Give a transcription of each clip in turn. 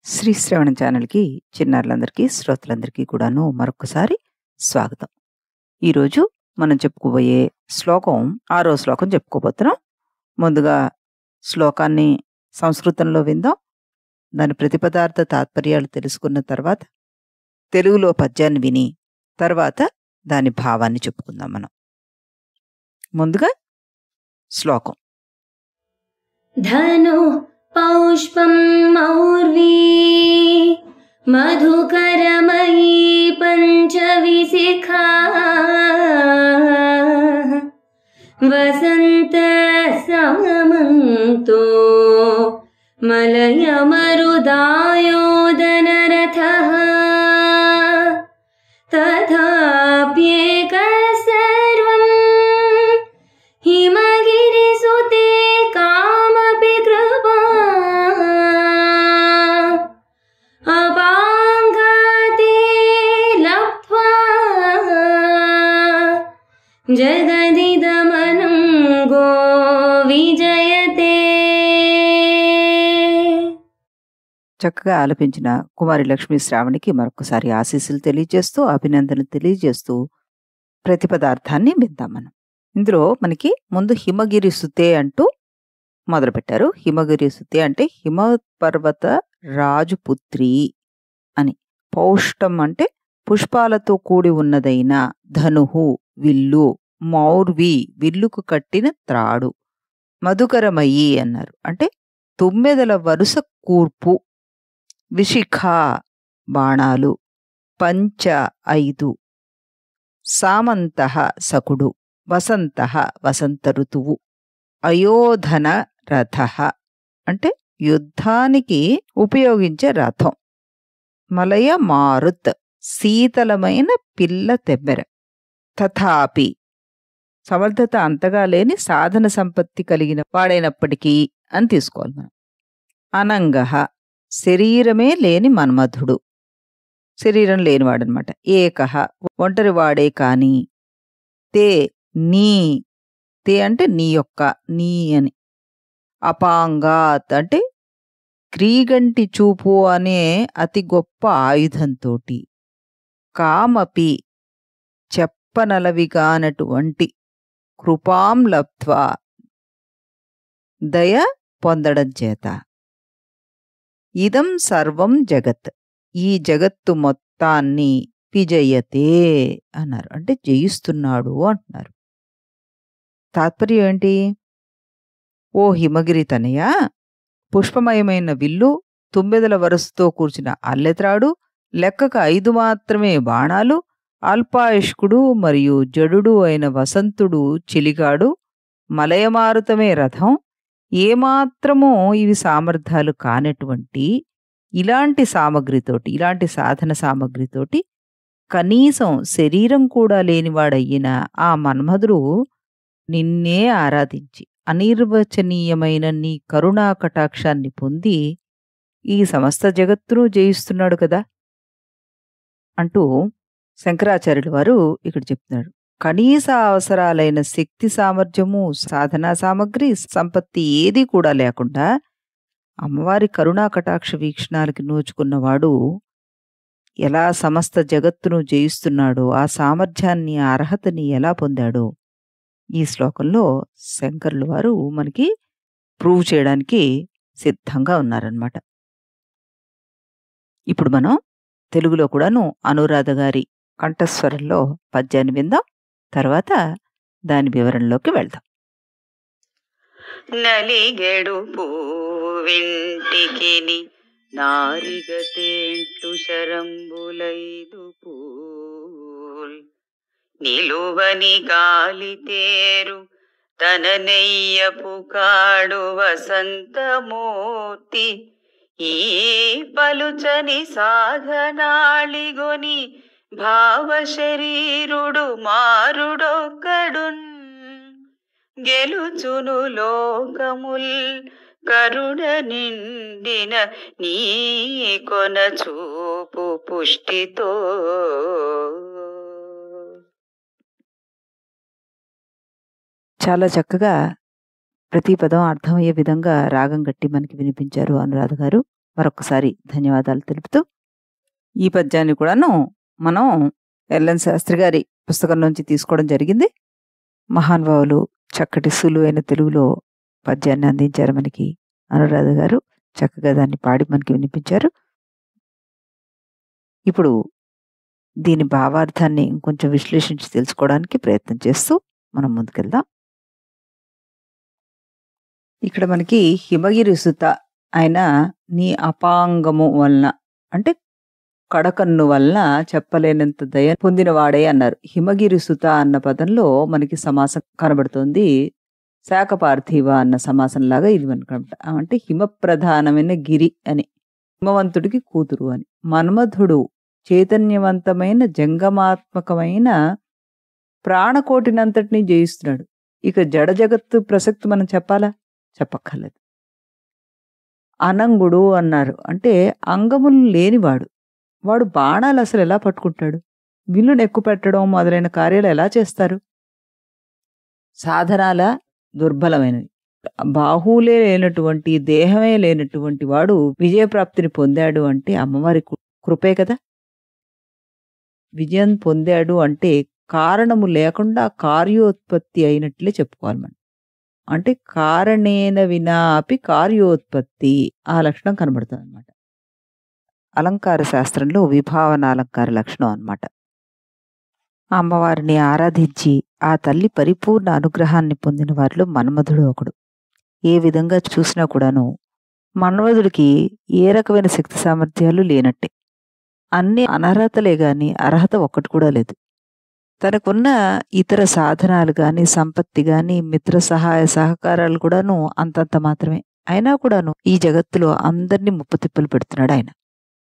శ్రీ శ్రవణం ఛానల్‌కి చిన్నారులందరికీ, శ్రోతలందరికీ కూడాను మరొక్కసారి స్వాగతం. ఈరోజు మనం చెప్పుకోబోయే శ్లోకం ఆరో శ్లోకం చెప్పుకోబోతున్నాం. ముందుగా శ్లోకాన్ని సంస్కృతంలో విందాం. దాని ప్రతిపదార్థ తాత్పర్యాలు తెలుసుకున్న తర్వాత, తెలుగులో పద్యాన్ని విని, తర్వాత దాని భావాన్ని చెప్పుకుందాం మనం. ముందుగా శ్లోకం. धनुः पौष्पं मौर्वी मधुकरमयी पञ्चविशिखा वसन्तसमन्तो मलयमरुदायोदनरथः तथाप्येकः सर्वं हिमगिरिसुते कामपि कृपा अपाङ्गाते लब्ध्वा जगदिदमनं गो विजयते చక్కగా ఆలపించిన కుమారి లక్ష్మీ శ్రావణికి మరొకసారి ఆశీస్సులు తెలియజేస్తూ, అభినందనలు తెలియజేస్తూ ప్రతిపదార్థాన్ని విందాం మనం. ఇందులో మనకి ముందు హిమగిరి సుతే అంటూ మొదలుపెట్టారు. హిమగిరి సుతే అంటే హిమపర్వత రాజుపుత్రి అని. పౌష్టం అంటే పుష్పాలతో కూడి ఉన్నదైన ధనుహు విల్లు, మౌర్వి విల్లుకు కట్టిన త్రాడు, మధుకరమయి అన్నారు. అంటే తుమ్మెదల వరుస కూర్పు, విశిఖ బాణాలు, పంచ ఐదు, సామంతః సకుడు, వసంతః వసంత ఋతువు, అయోధన రథః అంటే యుద్ధానికి ఉపయోగించే రథం, మలయ మారుత్ శీతలమైన పిల్ల తెమ్మెర, తథాపి సమర్థత అంతగా లేని సాధన సంపత్తి కలిగిన వాడైనప్పటికీ అని తీసుకోవాలి మనం. అనంగః శరీరమే లేని మన్మధుడు శరీరం లేనివాడనమాట. ఏకః ఒంటరివాడే కాని, తే నీ తే అంటే నీ యొక్క నీ అని. అపాంగాత్ అంటే క్రీగంటి చూపు అనే అతి గొప్ప ఆయుధంతోటి, కామపి చెప్పనలవిగానటువంటి కృపాం లబ్ధ్వా దయ పొందడం చేత ఇదం సర్వం జగత్ ఈ జగత్తు మొత్తాన్ని విజయతే అన్నారు. అంటే జయిస్తున్నాడు అంటున్నారు. తాత్పర్యం ఏంటి? ఓ హిమగిరి తనయ పుష్పమయమైన విల్లు, తుమ్మెదల వరుసతో కూర్చిన అల్లెత్రాడు, లెక్కకు ఐదు మాత్రమే బాణాలు, అల్పాయుష్కుడు మరియు జడుడు అయిన వసంతుడు చిలిగాడు, మలయమారుతమే రథం, ఏమాత్రమూ ఇవి సామర్థ్యాలు కానటువంటి ఇలాంటి సామగ్రితోటి, ఇలాంటి సాధన సామగ్రితోటి కనీసం శరీరం కూడా లేనివాడయ్యిన ఆ మన్మధుడు నిన్నే ఆరాధించి అనిర్వచనీయమైన నీ కరుణా కటాక్షాన్ని పొంది ఈ సమస్త జగత్తును జయిస్తున్నాడు కదా అంటూ శంకరాచార్యుల వారు ఇక్కడ చెప్తున్నారు. కనీస అవసరాలైన శక్తి సామర్థ్యము, సాధనా సామగ్రి, సంపత్తి ఏదీ కూడా లేకుండా అమ్మవారి కరుణా కటాక్ష వీక్షణాలకి నోచుకున్నవాడు ఎలా సమస్త జగత్తును జయిస్తున్నాడో, ఆ సామర్థ్యాన్ని, ఆ అర్హతని ఎలా పొందాడో ఈ శ్లోకంలో శంకరుల వారు మనకి ప్రూవ్ చేయడానికి సిద్ధంగా ఉన్నారనమాట. ఇప్పుడు మనం తెలుగులో కూడాను అనురాధ గారి కంఠస్వరంలో పద్యాన్ని విందాం. తర్వాత దాని వివరణలోకి వెళ్దాం. నలిగెడు పూవింటికిని నారిగతేంట్లు శరంబులైదు పూల్ నిలువని గాలి తేరు తన నెయ్యపు కాడు వసంతమూర్తి ఈ పలుచని సాధనాళిగొని భావ శరీరుడు మారుడొక్కడున్ గెలుచును లోకముల్ కరుణ నిండిన నీ కొన చూపు పుష్టితో చాలా చక్కగా ప్రతి పదం అర్థమయ్యే విధంగా రాగం గట్టి మనకి వినిపించారు అనురాధ గారు. మరొకసారి ధన్యవాదాలు తెలుపుతూ ఈ పద్యాన్ని కూడాను మనం ఎల్ఎన్ శాస్త్రి గారి పుస్తకంలోంచి తీసుకోవడం జరిగింది మహానుభావులు చక్కటి సులువైన తెలుగులో పద్యాన్ని అందించారు మనకి అనురాధ గారు చక్కగా దాన్ని పాడి మనకి వినిపించారు ఇప్పుడు దీని భావార్థాన్ని ఇంకొంచెం విశ్లేషించి తెలుసుకోవడానికి ప్రయత్నం చేస్తూ మనం ముందుకెళ్దాం ఇక్కడ మనకి హిమగిరి సుత ఆయన నీ అపాంగము వలన అంటే కడకన్ను వలన చెప్పలేనంత దయ పొందిన వాడే అన్నారు హిమగిరి సుత అన్న పదంలో మనకి సమాసం కనబడుతోంది శాఖ పార్థివ అన్న సమాసం లాగా ఇది మనకు అంటే హిమప్రధానమైన గిరి అని హిమవంతుడికి కూతురు అని మన్మధుడు చైతన్యవంతమైన జంగమాత్మకమైన ప్రాణకోటినంతటినీ జయిస్తున్నాడు ఇక జడ జగత్తు ప్రసక్తి మనం చెప్పాలా చెప్పక్కర్లేదు అనంగుడు అన్నారు అంటే అంగములు లేనివాడు వాడు బాణాలు అసలు ఎలా పట్టుకుంటాడు విల్లును ఎక్కువ పెట్టడం మొదలైన కార్యాలు ఎలా చేస్తారు సాధనాల దుర్బలమైనవి బాహువులే లేనటువంటి దేహమే లేనటువంటి వాడు విజయప్రాప్తిని పొందాడు అంటే అమ్మవారి కృ- కృపే కదా విజయం పొందాడు అంటే కారణము లేకుండా కార్యోత్పత్తి అయినట్లే చెప్పుకోవాలి మనం అంటే కారణేన వినా అపి కార్యోత్పత్తి ఆ లక్షణం కనబడుతుంది అనమాట అలంకార శాస్త్రంలో విభావన అలంకార లక్షణం అన్నమాట ఆ అమ్మవారిని ఆరాధించి ఆ తల్లి పరిపూర్ణ అనుగ్రహాన్ని పొందిన వారిలో మన్మధుడు ఒకడు ఏ విధంగా చూసినా కూడాను మన్మధుడికి ఏ రకమైన శక్తి సామర్థ్యాలు లేనట్టే అన్ని అనర్హతలే గాని అర్హత ఒక్కటి కూడా లేదు తనకున్న ఇతర సాధనాలు గాని సంపత్తి గాని మిత్ర సహాయ సహకారాలు కూడాను అంతంత మాత్రమే అయినా కూడాను ఈ జగత్తులో అందరినీ ముప్పుతిప్పలు పెడుతున్నాడు ఆయన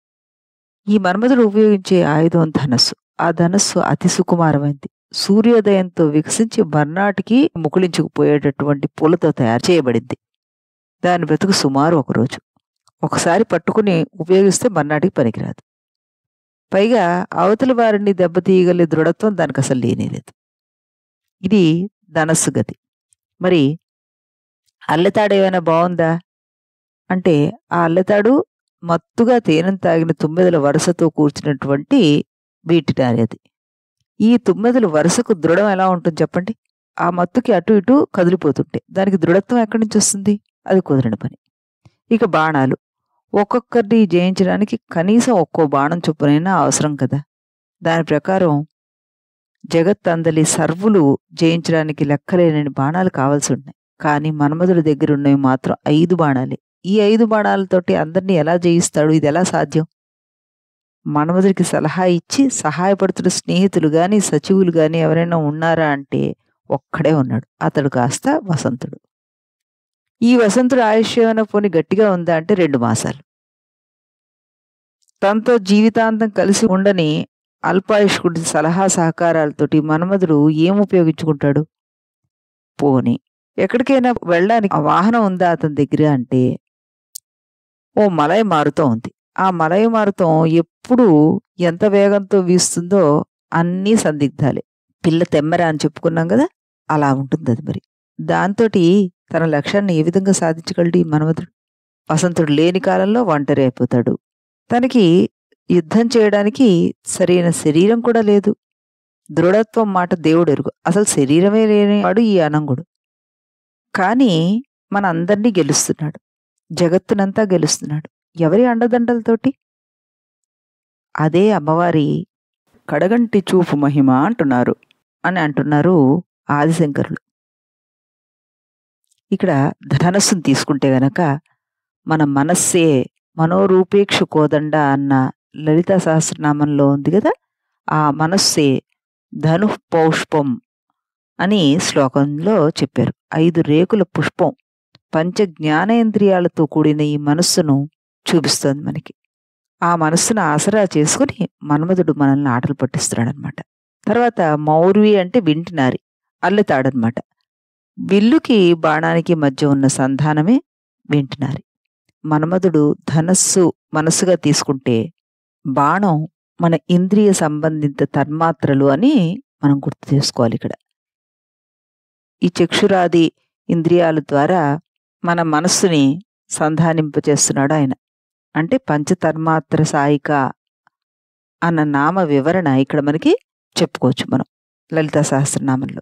ఈ మన్మధుడు ఉపయోగించే ఆయుధం ధనస్సు ఆ ధనస్సు అతి సుకుమారమైంది సూర్యోదయంతో వికసించి మర్నాటికి ముకుళించుకుపోయేటటువంటి పూలతో తయారు చేయబడింది దాని బ్రతుకు సుమారు ఒక రోజు ఒకసారి పట్టుకుని ఉపయోగిస్తే మర్నాటికి పనికిరాదు పైగా అవతలి వారిని దెబ్బతీయగల దృఢత్వం దానికి అసలు లేనేలేదు ఇది ధనస్సు గతి మరి అల్లెతాడు ఏమైనా బాగుందా అంటే ఆ అల్లెతాడు మత్తుగా తేనెను తాగిన తుమ్మెదల వరుసతో కూర్చున్నటువంటి వీటినారి అది ఈ తుమ్మెదలు వరుసకు దృఢం ఎలా ఉంటుంది చెప్పండి ఆ మత్తుకి అటు ఇటు కదిలిపోతుంటే దానికి దృఢత్వం ఎక్కడి నుంచి వస్తుంది అది కుదరని పని ఇక బాణాలు ఒక్కొక్కరిని జయించడానికి కనీసం ఒక్కో బాణం చొప్పునైనా అవసరం కదా దాని ప్రకారం జగత్తందలి సర్వులు జయించడానికి లెక్కలేనని బాణాలు కావాల్సి ఉన్నాయి కానీ మన్మధుడి దగ్గర ఉన్నవి మాత్రం ఐదు బాణాలే ఈ ఐదు బాణాలతోటి అందరినీ ఎలా జయిస్తాడు ఇది ఎలా సాధ్యం మన్మధుడికి సలహా ఇచ్చి సహాయపడుతున్న స్నేహితులు గాని సచివులు గాని ఎవరైనా ఉన్నారా అంటే ఒక్కడే ఉన్నాడు అతడు కాస్త వసంతుడు ఈ వసంతుడు ఆయుష్ ఏమైనా పోని గట్టిగా ఉందా అంటే రెండు మాసాలు తనతో జీవితాంతం కలిసి ఉండని అల్పాయుష్కుడి సలహా సహకారాలతోటి మన్మధుడు ఏం ఉపయోగించుకుంటాడు పోని ఎక్కడికైనా వెళ్ళడానికి ఆ వాహనం ఉందా అతని దగ్గర అంటే ఓ మలై మారుతో ఉంది ఆ మలై మారుతం ఎప్పుడు ఎంత వేగంతో వీస్తుందో అన్నీ సందిగ్ధాలే పిల్ల తెమ్మరా అని చెప్పుకున్నాం కదా అలా ఉంటుంది అది మరి దాంతోటి తన లక్ష్యాన్ని ఏ విధంగా సాధించగలడు ఈ మన్మధుడు వసంతుడు లేని కాలంలో ఒంటరి అయిపోతాడు తనకి యుద్ధం చేయడానికి సరైన శరీరం కూడా లేదు దృఢత్వం మాట దేవుడు ఎరుగు అసలు శరీరమే లేనివాడు ఈ అనంగుడు కానీ మన అందరినీ గెలుస్తున్నాడు జగత్తునంతా గెలుస్తున్నాడు ఎవరి అండదండలతోటి అదే అమ్మవారి కడగంటి చూపు మహిమ అంటున్నారు అని అంటున్నారు ఆదిశంకరులు ఇక్కడ ధనస్సును తీసుకుంటే గనక మన మనస్సే మనోరూపేక్షు కోదండ అన్న లలిత సహస్రనామంలో ఉంది కదా ఆ మనస్సే ధను పౌష్పం అని శ్లోకంలో చెప్పారు ఐదు రేకుల పుష్పం పంచ జ్ఞానేంద్రియాలతో కూడిన ఈ మనస్సును చూపిస్తోంది మనకి ఆ మనస్సును ఆసరా చేసుకుని మన్మధుడు మనల్ని ఆటలు పట్టిస్తున్నాడనమాట తర్వాత మౌర్వి అంటే వింటునారి అల్లెతాడనమాట విల్లుకి బాణానికి మధ్య ఉన్న సంధానమే వింటునారి మన్మధుడు ధనస్సు మనస్సుగా తీసుకుంటే బాణం మన ఇంద్రియ సంబంధిత తన్మాత్రలు అని మనం గుర్తు చేసుకోవాలి ఇక్కడ ఈ చక్షురాది ఇంద్రియాల ద్వారా మన మనస్సుని సంధానింపచేస్తున్నాడు ఆయన అంటే పంచతన్మాత్ర సాయిక అన్న నామ వివరణ ఇక్కడ మనకి చెప్పుకోవచ్చు మనం లలితా సహస్రనామంలో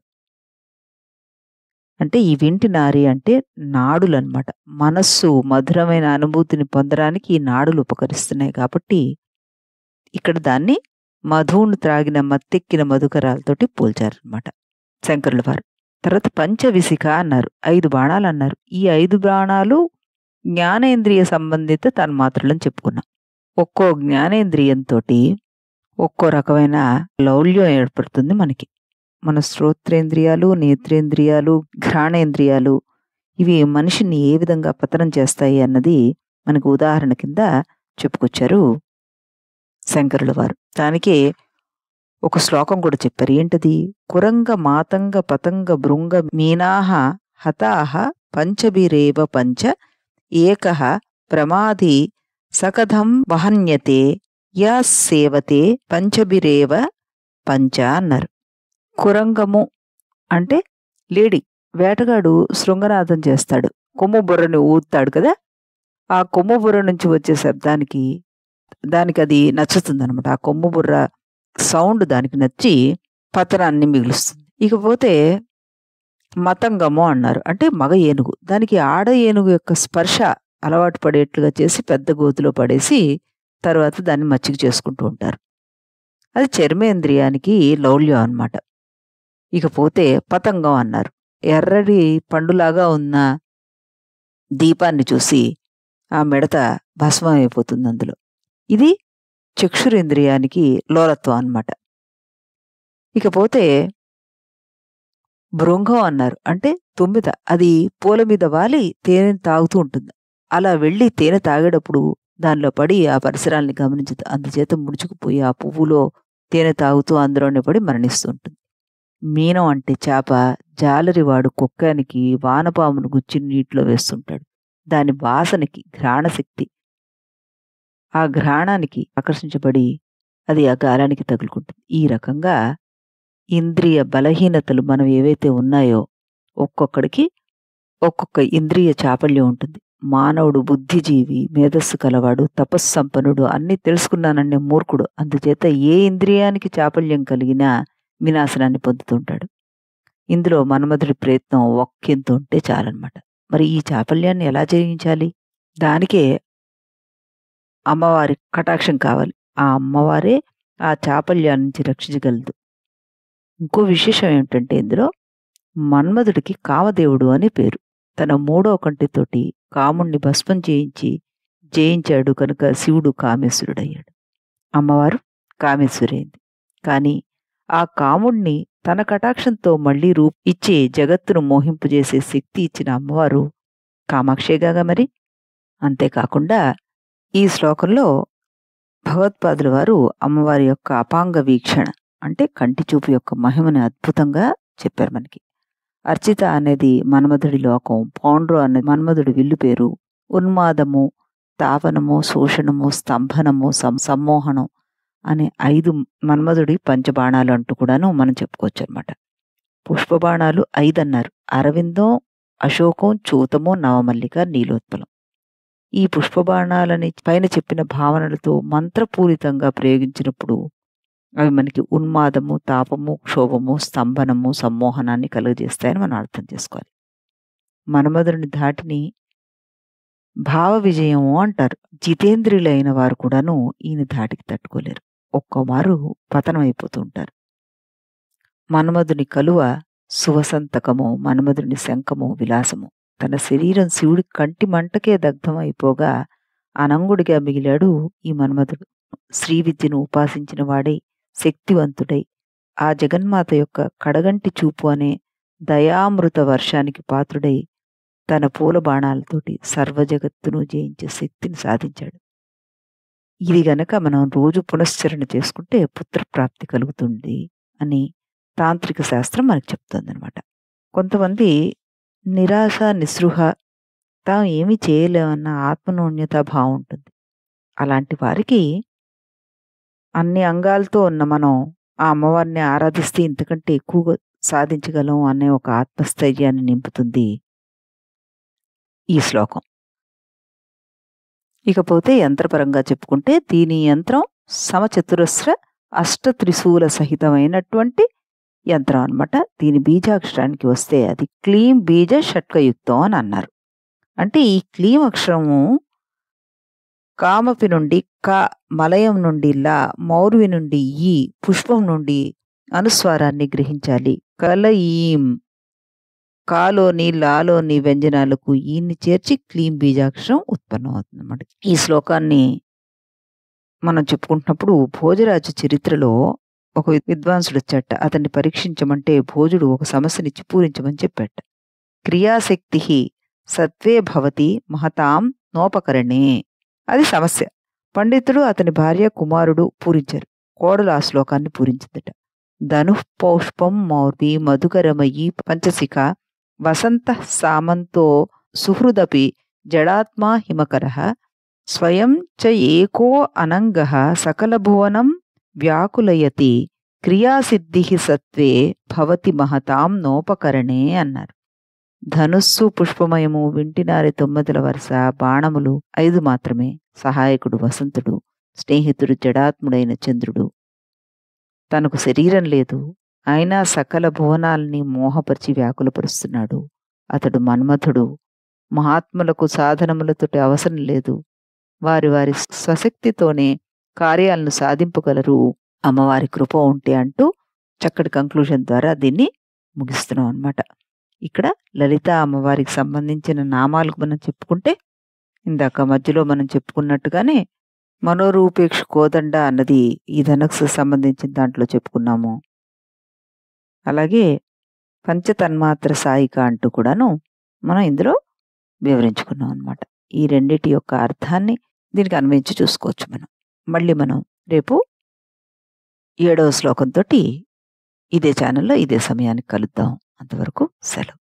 అంటే ఈ వింటి నారి అంటే నాడులు అన్నమాట మనస్సు మధురమైన అనుభూతిని పొందడానికి ఈ నాడులు ఉపకరిస్తున్నాయి కాబట్టి ఇక్కడ దాన్ని మధువును త్రాగిన మత్తెక్కిన మధుకరాలతోటి పోల్చారనమాట శంకరుల వారు తర్వాత పంచవిసిక అన్నారు ఐదు బాణాలు అన్నారు ఈ ఐదు బాణాలు జ్ఞానేంద్రియ సంబంధిత తన్మాత్రలను చెప్పుకున్నాం ఒక్కో జ్ఞానేంద్రియంతో ఒక్కో రకమైన లౌల్యం ఏర్పడుతుంది మనకి మన శ్రోత్రేంద్రియాలు నేత్రేంద్రియాలు ఘ్రాణేంద్రియాలు ఇవి మనిషిని ఏ విధంగా పతనం చేస్తాయి అన్నది మనకు ఉదాహరణ కింద చెప్పుకొచ్చారు శంకరుల వారు దానికి ఒక శ్లోకం కూడా చెప్పారు ఏంటది కురంగ మాతంగ పతంగ భృంగ మీనాహ హతాహ పంచభిరేవ పంచ ఏకః ప్రమాది సకథం వహన్యతే యా సేవతే పంచభిరేవ పంచ అన్నారు కురంగము అంటే లేడి వేటగాడు శృంగనాదం చేస్తాడు కొమ్ము బుర్రని ఊతాడు కదా ఆ కొమ్ము బుర్ర నుంచి వచ్చే శబ్దానికి దానికి అది నచ్చుతుంది అనమాట ఆ కొమ్ము బుర్ర సౌండ్ దానికి నచ్చి పతనాన్ని మిగులుస్తుంది ఇకపోతే మతంగము అన్నారు అంటే మగ ఏనుగు దానికి ఆడ ఏనుగు యొక్క స్పర్శ అలవాటు పడేట్లుగా చేసి పెద్ద గోతులో పడేసి తర్వాత దాన్ని మచ్చిక చేసుకుంటూ ఉంటారు అది చర్మేంద్రియానికి లౌల్యం అన్నమాట ఇకపోతే పతంగం అన్నారు ఎర్రటి పండులాగా ఉన్న దీపాన్ని చూసి ఆ మిడత భస్మం అయిపోతుంది అందులో ఇది చక్షురేంద్రియానికి లోలత్వం అన్నమాట ఇకపోతే భృంగం అన్నారు అంటే తుమ్మిద అది పూల మీద వాలి తేనె తాగుతూ ఉంటుంది అలా వెళ్ళి తేనె తాగేటప్పుడు దానిలో పడి ఆ పరిసరాల్ని గమనించదు అందుచేత ముడుచుకుపోయి ఆ పువ్వులో తేనె తాగుతూ అందులోనే పడి మరణిస్తుంటుంది మీనం అంటే చేప జాలరివాడు కుక్కానికి వానపామును గుచ్చి నీటిలో వేస్తుంటాడు దాని వాసనకి ఘ్రాణశక్తి ఆ ఘ్రాణానికి ఆకర్షించబడి అది ఆ గాలానికి తగులుకుంటుంది ఈ రకంగా ఇంద్రియ బలహీనతలు మనం ఏవైతే ఉన్నాయో ఒక్కొక్కడికి ఒక్కొక్క ఇంద్రియ చాపల్యం ఉంటుంది మానవుడు బుద్ధిజీవి మేధస్సు కలవాడు తపస్సంపన్నుడు అన్నీ తెలుసుకున్నాననే మూర్ఖుడు అందుచేత ఏ ఇంద్రియానికి చాపల్యం కలిగినా వినాశనాన్ని పొందుతుంటాడు ఇందులో మన్మధుడి ప్రయత్నం ఒక్కింత ఉంటే చాలన్నమాట మరి ఈ చాపల్యాన్ని ఎలా జయించాలి దానికే అమ్మవారి కటాక్షం కావాలి ఆ అమ్మవారే ఆ చాపల్యాన్ని నుంచి రక్షించగలదు ఇంకో విశేషం ఏమిటంటే ఇందులో మన్మధుడికి కామదేవుడు అని పేరు తన మూడో కంటితోటి కాముణ్ణి భస్మం చేయించి జయించాడు కనుక శివుడు కామేశ్వరుడయ్యాడు అమ్మవారు కామేశ్వరైంది కానీ ఆ కాముణ్ణి తన కటాక్షంతో మళ్లీ రూప్ ఇచ్చి జగత్తును మోహింపజేసే శక్తి ఇచ్చిన అమ్మవారు కామాక్షేగా మరి అంతేకాకుండా ఈ శ్లోకంలో భగవత్పాదుల వారు అమ్మవారి యొక్క అపాంగ వీక్షణ అంటే కంటి చూపు యొక్క మహిమని అద్భుతంగా చెప్పారు మనకి అర్చిత అనేది మన్మధుడి లోకం పౌండ్రు అనేది మన్మధుడి విల్లు పేరు ఉన్మాదము తాపనము శోషణము స్తంభనము సం- సమ్మోహనం అనే ఐదు మన్మధుడి పంచబాణాలు అంటూ కూడాను మనం చెప్పుకోవచ్చు అనమాట పుష్పబాణాలు ఐదు అన్నారు అరవిందం అశోకం చూతము నవమల్లిక నీలోత్పలం ఈ పుష్పబాణాలని పైన చెప్పిన భావనలతో మంత్రపూరితంగా ప్రయోగించినప్పుడు అవి మనకి ఉన్మాదము తాపము క్షోభము స్తంభనము సమ్మోహనాన్ని కలుగజేస్తాయని మనం అర్థం చేసుకోవాలి మన్మధుడిని దాటిని భావ విజయము అంటారు జితేంద్రియులైన వారు కూడాను ఈయన ధాటికి తట్టుకోలేరు ఒక్కమారు పతనం అయిపోతూ ఉంటారు మన్మధుని కలువ సువసంతకము మన్మధుని శంఖము విలాసము తన శరీరం శివుడి కంటి మంటకే దగ్ధం అయిపోగా అనంగుడిగా మిగిలాడు ఈ మన్మధుడు శ్రీ విద్యను ఉపాసించిన వాడై శక్తివంతుడై ఆ జగన్మాత యొక్క కడగంటి చూపు అనే దయామృత వర్షానికి పాత్రుడై తన పూల బాణాలతోటి సర్వజగత్తును జయించే శక్తిని సాధించాడు ఇది గనక మనం రోజు పునశ్చరణ చేసుకుంటే పుత్రప్రాప్తి కలుగుతుంది అని తాంత్రిక శాస్త్రం మనకు చెప్తుందన్నమాట కొంతమంది నిరాశ నిస్పృహ తాము ఏమీ చేయలేమన్న ఆత్మనూన్యత భావం ఉంటుంది అలాంటి వారికి అన్ని అంగాలతో ఉన్న మనం ఆ అమ్మవారిని ఆరాధిస్తే ఇంతకంటే ఎక్కువగా సాధించగలం అనే ఒక ఆత్మస్థైర్యాన్ని నింపుతుంది ఈ శ్లోకం ఇకపోతే యంత్రపరంగా చెప్పుకుంటే దీని యంత్రం సమచతురస్ర అష్ట త్రిశూల సహితమైనటువంటి యంత్రం అన్నమాట దీని బీజాక్షరానికి వస్తే అది క్లీం బీజ షట్కయుక్తం అని అన్నారు అంటే ఈ క్లీం అక్షరము కామపి నుండి క మలయం నుండి లా మౌర్వి నుండి ఈ పుష్పం నుండి అనుస్వారాన్ని గ్రహించాలి కల ఈం కాలోని లాలోని వ్యంజనాలకు ఈని చేర్చి క్లీం బీజాక్షరం ఉత్పన్నం అవుతుంది అన్నమాట ఈ శ్లోకాన్ని మనం చెప్పుకుంటున్నప్పుడు భోజరాజు చరిత్రలో ఒక విద్వాంసుడు వచ్చాట అతన్ని పరీక్షించమంటే భోజుడు ఒక సమస్యనిచ్చి పూరించమని చెప్పాట క్రియాశక్తి సత్వే భవతి మహతాం నోపకరణే అది సమస్య పండితుడు అతని భార్య కుమారుడు పూరించారు కోడలు ఆ శ్లోకాన్ని పూరించిందట ధను పౌష్పం మౌర్వి మధుకరమయి పంచసిక వసంత సామంతో సుహృదపి జడాత్మా హిమకర స్వయం చ ఏకో అనంగ సకలభువనం వ్యాకులయతి క్రియాసిద్ధి సత్వే భవతి మహతాం నోపకరణే అన్నారు ధనుస్సు పుష్పమయము వింటినారి తొమ్మిదిల వరుస బాణములు ఐదు మాత్రమే సహాయకుడు వసంతుడు స్నేహితుడు జడాత్ముడైన చంద్రుడు తనకు శరీరం లేదు అయినా సకల భువనాల్ని మోహపరిచి వ్యాకులపరుస్తున్నాడు అతడు మన్మథుడు మహాత్ములకు సాధనములతోటి అవసరం లేదు వారి వారి స్వశక్తితోనే కార్యాలను సాధింపగలరు అమ్మవారి కృప ఉంటే అంటూ చక్కటి కంక్లూజన్ ద్వారా దీన్ని ముగిస్తున్నాం అన్నమాట ఇక్కడ లలిత అమ్మవారికి సంబంధించిన నామాలు మనం చెప్పుకుంటే ఇందాక మధ్యలో మనం చెప్పుకున్నట్టుగానే మనోరూపేక్ష కోదండ అన్నది ఈ ధనక్స్ సంబంధించిన దాంట్లో చెప్పుకున్నాము అలాగే పంచతన్మాత్ర సాయిక అంటూ కూడాను మనం ఇందులో వివరించుకున్నాం అన్నమాట ఈ రెండిటి యొక్క అర్థాన్ని దీనికి అన్వయించి చూసుకోవచ్చు మనం మళ్ళీ మనం రేపు ఏడవ శ్లోకంతో ఇదే ఛానల్లో ఇదే సమయానికి కలుద్దాం అంతవరకు సెలవు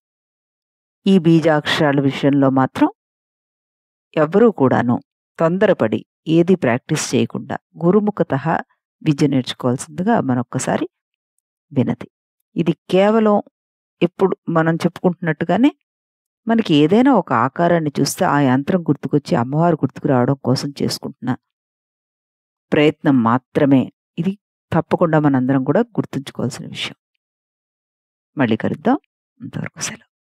ఈ బీజాక్షరాల విషయంలో మాత్రం ఎవ్వరూ కూడాను తొందరపడి ఏది ప్రాక్టీస్ చేయకుండా గురుముఖత విద్య నేర్చుకోవాల్సిందిగా మనొక్కసారి వినతి ఇది కేవలం ఎప్పుడు మనం చెప్పుకుంటున్నట్టుగానే మనకి ఏదైనా ఒక ఆకారాన్ని చూస్తే ఆ యంత్రం గుర్తుకొచ్చి అమ్మవారు గుర్తుకు రావడం కోసం చేసుకుంటున్న ప్రయత్నం మాత్రమే ఇది తప్పకుండా మనందరం కూడా గుర్తుంచుకోవాల్సిన విషయం మళ్ళీ కలుద్దాం అంతవరకు సెలవు